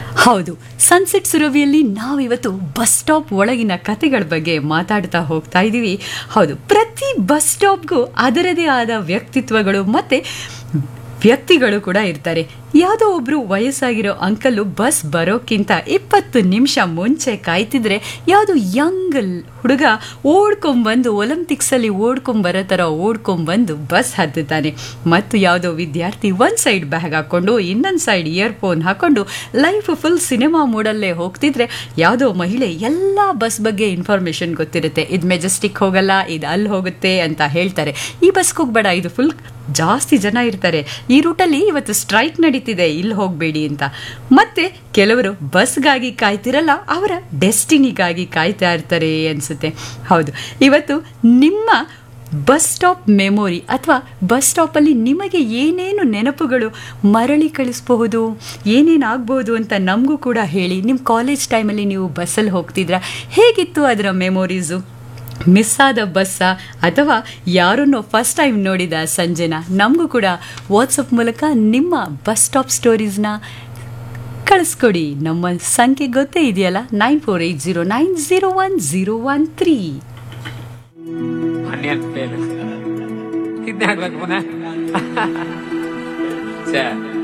ಹೌದು ಸನ್ಸೆಟ್ ಸುರವಿಯಲ್ಲಿ ನಾವಿವತ್ತು bus stop ಒಳಗಿನ ಕತೆಗಳ ಬಗ್ಗೆ ಮಾತಾಡ್ತಾ ಹೋಗ್ತಾ ಇದ್ದೀವಿ ಹೌದು ಪ್ರತಿ ಬಸ್ ಸ್ಟಾಪ್ಗೂ ಅದರದೇ ಆದ ವ್ಯಕ್ತಿತ್ವಗಳು ಮತ್ತೆ ವ್ಯಕ್ತಿಗಳು ಕೂಡ ಇರ್ತಾರೆ ಯಾವುದೋ ಒಬ್ರು ವಯಸ್ಸಾಗಿರೋ ಅಂಕಲ್ಲು ಬಸ್ ಬರೋಕ್ಕಿಂತ ಇಪ್ಪತ್ತು ನಿಮಿಷ ಮುಂಚೆ ಕಾಯ್ತಿದ್ರೆ ಯಾವುದೋ ಯಂಗ್ ಹುಡುಗ ಓಡ್ಕೊಂಬಂದು ಒಲಿಂಪಿಕ್ಸಲ್ಲಿ ಓಡ್ಕೊಂಬರೋ ಥರ ಓಡ್ಕೊಂಬಂದು ಬಸ್ ಹತ್ತುತ್ತಾನೆ ಮತ್ತು ಯಾವುದೋ ವಿದ್ಯಾರ್ಥಿ ಒಂದು ಸೈಡ್ ಬ್ಯಾಗ್ ಹಾಕ್ಕೊಂಡು ಇನ್ನೊಂದು ಸೈಡ್ ಇಯರ್ಫೋನ್ ಹಾಕ್ಕೊಂಡು ಲೈಫ್ ಫುಲ್ ಸಿನಿಮಾ ಮೂಡಲ್ಲೇ ಹೋಗ್ತಿದ್ರೆ ಯಾವುದೋ ಮಹಿಳೆ ಎಲ್ಲ ಬಸ್ ಬಗ್ಗೆ ಇನ್ಫಾರ್ಮೇಷನ್ ಗೊತ್ತಿರುತ್ತೆ ಇದು ಮೆಜೆಸ್ಟಿಕ್ ಹೋಗಲ್ಲ ಇದು ಅಲ್ಲಿ ಹೋಗುತ್ತೆ ಅಂತ ಹೇಳ್ತಾರೆ ಈ ಬಸ್ಗೆ ಹೋಗ್ಬೇಡ ಇದು ಫುಲ್ ಜಾಸ್ತಿ ಜನ ಇರ್ತಾರೆ ಈ ರೂಟಲ್ಲಿ ಇವತ್ತು ಸ್ಟ್ರೈಕ್ ನಡೀತಿದೆ ಇಲ್ಲಿ ಹೋಗಬೇಡಿ ಅಂತ ಮತ್ತೆ ಕೆಲವರು ಬಸ್ಗಾಗಿ ಕಾಯ್ತಿರಲ್ಲ ಅವರ ಡೆಸ್ಟಿನಿಗಾಗಿ ಕಾಯ್ತಾ ಇರ್ತಾರೆ ಅನಿಸುತ್ತೆ ಹೌದು ಇವತ್ತು ನಿಮ್ಮ ಬಸ್ ಸ್ಟಾಪ್ ಮೆಮೊರಿ ಅಥವಾ ಬಸ್ ಸ್ಟಾಪಲ್ಲಿ ನಿಮಗೆ ಏನೇನು ನೆನಪುಗಳು ಮರಳಿ ಕಳಿಸಬಹುದು ಏನೇನು ಆಗ್ಬೋದು ಅಂತ ನಮಗೂ ಕೂಡ ಹೇಳಿ ನಿಮ್ಮ ಕಾಲೇಜ್ ಟೈಮಲ್ಲಿ ನೀವು ಬಸ್ಸಲ್ಲಿ ಹೋಗ್ತಿದ್ರ ಹೇಗಿತ್ತು ಅದರ ಮೆಮೊರೀಸು ಮಿಸ್ ಆದ ಬಸ್ಸ ಅಥವಾ ಯಾರನ್ನೋ ಫಸ್ಟ್ ಟೈಮ್ ನೋಡಿದ ಸಂಜೆನ ನಮಗೂ ಕೂಡ ವಾಟ್ಸಪ್ ಮೂಲಕ ನಿಮ್ಮ ಬಸ್ ಸ್ಟಾಪ್ ಸ್ಟೋರೀಸ್ನ ಕಳಿಸ್ಕೊಡಿ ನಮ್ಮ ಸಂಖ್ಯೆ ಗೊತ್ತೇ ಇದೆಯಲ್ಲ nine four eight zero nine zero one zero one three onion fail ಇದನ್ನೇ ಹಾಕ್ಬೇಕು ಪುನಃ ಛೇ